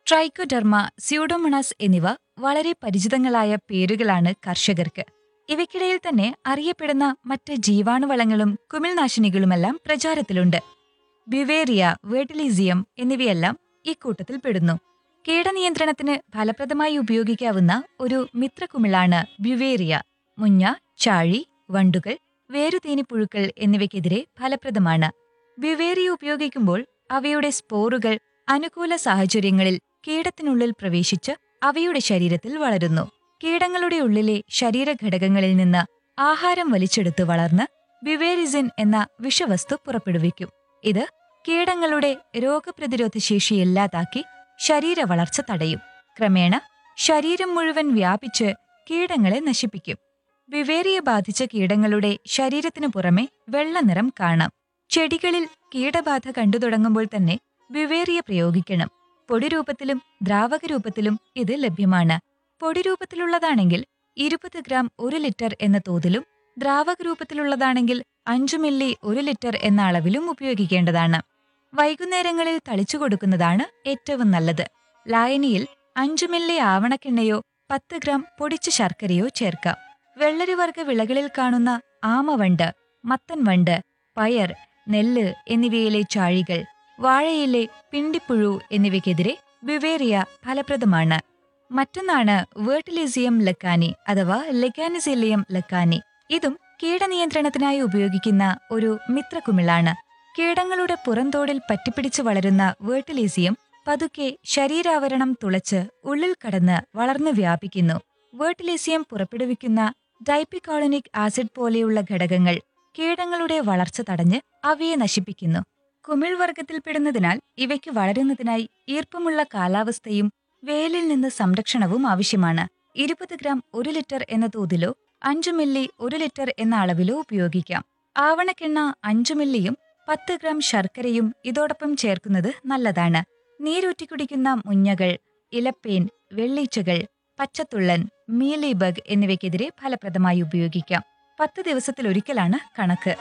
trichoderma സ്യൂഡോമണസ് എന്നിവ വളരെ പരിചിതങ്ങളായ പേരുകളാണ് കർഷകർക്ക് ഇവയ്ക്കിടയിൽ തന്നെ അറിയപ്പെടുന്ന മറ്റ് ജീവാണുവളങ്ങളും കുമിൾനാശിനികളുമെല്ലാം പ്രചാരത്തിലുണ്ട് ബ്യുവേറിയ വേർട്ടിലീസിയം എന്നിവയെല്ലാം ഇക്കൂട്ടത്തിൽ പെടുന്നു കീടനിയന്ത്രണത്തിന് ഫലപ്രദമായി ഉപയോഗിക്കാവുന്ന ഒരു മിത്രകുമിളാണ് ബ്യുവേറിയ മുഞ്ഞ ചാഴി വണ്ടുകൾ വേരുതീനിപ്പുഴുക്കൾ എന്നിവയ്ക്കെതിരെ ഫലപ്രദമാണ് ബ്യുവേറിയ ഉപയോഗിക്കുമ്പോൾ അവയുടെ സ്പോറുകൾ അനുകൂല സാഹചര്യങ്ങളിൽ കീടത്തിനുള്ളിൽ പ്രവേശിച്ച് അവയുടെ ശരീരത്തിൽ വളരുന്നു കീടങ്ങളുടെ ഉള്ളിലെ ശരീരഘടകങ്ങളിൽ നിന്ന് ആഹാരം വലിച്ചെടുത്ത് വളർന്ന് ബിവേരിസിൻ എന്ന വിഷവസ്തു പുറപ്പെടുവിക്കും ഇത് കീടങ്ങളുടെ രോഗപ്രതിരോധ ശേഷി ഇല്ലാതാക്കി ശരീര വളർച്ച തടയും ക്രമേണ ശരീരം മുഴുവൻ വ്യാപിച്ച് കീടങ്ങളെ നശിപ്പിക്കും വിവേറിയ ബാധിച്ച കീടങ്ങളുടെ ശരീരത്തിനു പുറമെ വെള്ളനിറം കാണാം ചെടികളിൽ കീടബാധ കണ്ടു തുടങ്ങുമ്പോൾ തന്നെ വിവേറിയ പ്രയോഗിക്കണം പൊടിരൂപത്തിലും ദ്രാവക രൂപത്തിലും ഇത് ലഭ്യമാണ് പൊടിരൂപത്തിലുള്ളതാണെങ്കിൽ ഇരുപത് ഗ്രാം ഒരു ലിറ്റർ എന്ന തോതിലും ദ്രാവക രൂപത്തിലുള്ളതാണെങ്കിൽ അഞ്ചു മില്ലി ഒരു ലിറ്റർ എന്ന അളവിലും ഉപയോഗിക്കേണ്ടതാണ് വൈകുന്നേരങ്ങളിൽ തളിച്ചു കൊടുക്കുന്നതാണ് ഏറ്റവും നല്ലത് ലായനിയിൽ അഞ്ചു മില്ലി ആവണക്കെണ്ണയോ പത്ത് ഗ്രാം പൊടിച്ച ശർക്കരയോ ചേർക്കാം വെള്ളരിവർഗ വിളകളിൽ കാണുന്ന ആമവണ്ട് മത്തൻവണ്ട് പയർ നെല്ല് എന്നിവയിലെ ചാഴികൾ വാഴയിലെ പിണ്ടിപ്പുഴു എന്നിവയ്ക്കെതിരെ ബിവേറിയ ഫലപ്രദമാണ് മറ്റൊന്നാണ് വേർട്ടിലിസിയം ലക്കാനി അഥവാ ലെക്കാനിസിലിയം ലക്കാനി ഇതും കീടനിയന്ത്രണത്തിനായി ഉപയോഗിക്കുന്ന ഒരു മിത്രകുമിളാണ് കീടങ്ങളുടെ പുറന്തോടിൽ പറ്റിപ്പിടിച്ച് വളരുന്ന വേർട്ടിലീസിയം പതുക്കെ ശരീരാവരണം തുളച്ച് ഉള്ളിൽ കടന്ന് വളർന്നു വ്യാപിക്കുന്നു വേർട്ടിലീസിയം പുറപ്പെടുവിക്കുന്ന ഡൈപ്പിക്കോളനിക് ആസിഡ് പോലെയുള്ള ഘടകങ്ങൾ കീടങ്ങളുടെ വളർച്ച തടഞ്ഞ് അവയെ നശിപ്പിക്കുന്നു കുമിൾ വർഗത്തിൽപ്പെടുന്നതിനാൽ ഇവയ്ക്ക് വളരുന്നതിനായി ഈർപ്പമുള്ള കാലാവസ്ഥയും വേലിൽ നിന്ന് സംരക്ഷണവും ആവശ്യമാണ് ഇരുപത് ഗ്രാം ഒരു ലിറ്റർ എന്ന തോതിലോ അഞ്ചു മില്ലി ഒരു ലിറ്റർ എന്ന അളവിലോ ഉപയോഗിക്കാം ആവണക്കെണ്ണ അഞ്ചു മില്ലിയും പത്ത് ഗ്രാം ശർക്കരയും ഇതോടൊപ്പം ചേർക്കുന്നത് നല്ലതാണ് നീരൂറ്റി കുടിക്കുന്ന മുഞ്ഞകൾ ഇലപ്പേൻ വെള്ളീച്ചകൾ പച്ചത്തുള്ളൻ മീലിബഗ് എന്നിവയ്ക്കെതിരെ ഫലപ്രദമായി ഉപയോഗിക്കാം പത്ത് ദിവസത്തിലൊരിക്കലാണ് കണക്ക്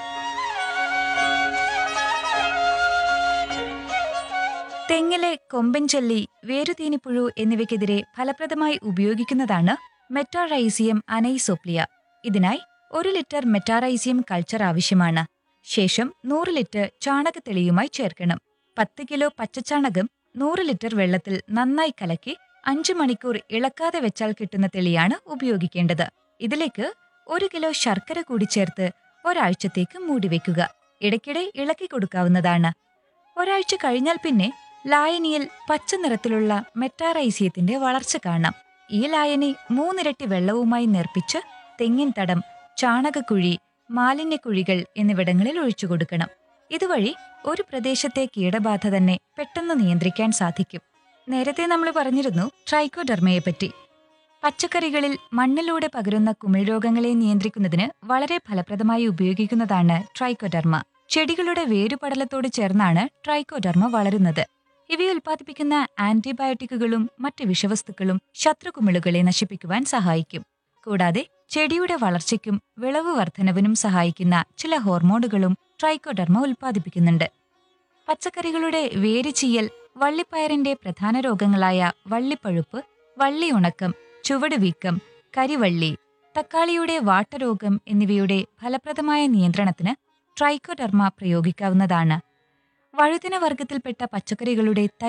തെങ്ങിലെ കൊമ്പൻ ചെല്ലി വേരുതീനിപ്പുഴു എന്നിവയ്ക്കെതിരെ ഫലപ്രദമായി ഉപയോഗിക്കുന്നതാണ് മെറ്റാറൈസിയം അനൈസോപ്ലിയ ഇതിനായി ഒരു ലിറ്റർ മെറ്റാറൈസിയം കൾച്ചർ ആവശ്യമാണ് ശേഷം നൂറ് ലിറ്റർ ചാണകത്തെളിയുമായി ചേർക്കണം പത്ത് കിലോ പച്ചച്ചാണകം നൂറ് ലിറ്റർ വെള്ളത്തിൽ നന്നായി കലക്കി അഞ്ചു മണിക്കൂർ ഇളക്കാതെ വെച്ചാൽ കിട്ടുന്ന തെളിയാണ് ഉപയോഗിക്കേണ്ടത് ഇതിലേക്ക് ഒരു കിലോ ശർക്കര കൂടി ചേർത്ത് ഒരാഴ്ചത്തേക്ക് മൂടിവെക്കുക ഇടയ്ക്കിടെ ഇളക്കി കൊടുക്കാവുന്നതാണ് ഒരാഴ്ച കഴിഞ്ഞാൽ പിന്നെ ലായനിയിൽ പച്ച നിറത്തിലുള്ള മെറ്റാറൈസിയത്തിന്റെ വളർച്ച കാണാം ഈ ലായനി മൂന്നിരട്ടി വെള്ളവുമായി നേർപ്പിച്ച് തെങ്ങിൻ തടം ചാണകക്കുഴി മാലിന്യക്കുഴികൾ എന്നിവിടങ്ങളിൽ ഒഴിച്ചു കൊടുക്കണം ഇതുവഴി ഒരു പ്രദേശത്തെ കീടബാധ തന്നെ പെട്ടെന്ന് നിയന്ത്രിക്കാൻ സാധിക്കും നേരത്തെ നമ്മൾ പറഞ്ഞിരുന്നു ട്രൈക്കോഡർമയെ പറ്റി പച്ചക്കറികളിൽ മണ്ണിലൂടെ പകരുന്ന കുമിൾ രോഗങ്ങളെ നിയന്ത്രിക്കുന്നതിന് വളരെ ഫലപ്രദമായി ഉപയോഗിക്കുന്നതാണ് ട്രൈക്കോഡർമ ചെടികളുടെ വേരുപടലത്തോട് ചേർന്നാണ് ട്രൈക്കോഡർമ വളരുന്നത് ഇവയെ ഉൽപ്പാദിപ്പിക്കുന്ന ആന്റിബയോട്ടിക്കുകളും മറ്റ് വിഷവസ്തുക്കളും ശത്രുകുമിളുകളെ നശിപ്പിക്കുവാൻ സഹായിക്കും കൂടാതെ ചെടിയുടെ വളർച്ചയ്ക്കും വിളവ് വർധനവിനും സഹായിക്കുന്ന ചില ഹോർമോണുകളും ട്രൈക്കോഡർമ ഉൽപ്പാദിപ്പിക്കുന്നുണ്ട് പച്ചക്കറികളുടെ വേര് ചീയൽ വള്ളിപ്പയറിന്റെ പ്രധാന രോഗങ്ങളായ വള്ളിപ്പഴുപ്പ് വള്ളിയുണക്കം ചുവട് വീക്കം കരിവള്ളി തക്കാളിയുടെ വാട്ടരോഗം എന്നിവയുടെ ഫലപ്രദമായ നിയന്ത്രണത്തിന് ട്രൈക്കോഡർമ പ്രയോഗിക്കാവുന്നതാണ് വഴുതിന വർഗത്തിൽപ്പെട്ട പച്ചക്കറികളുടെ തൈ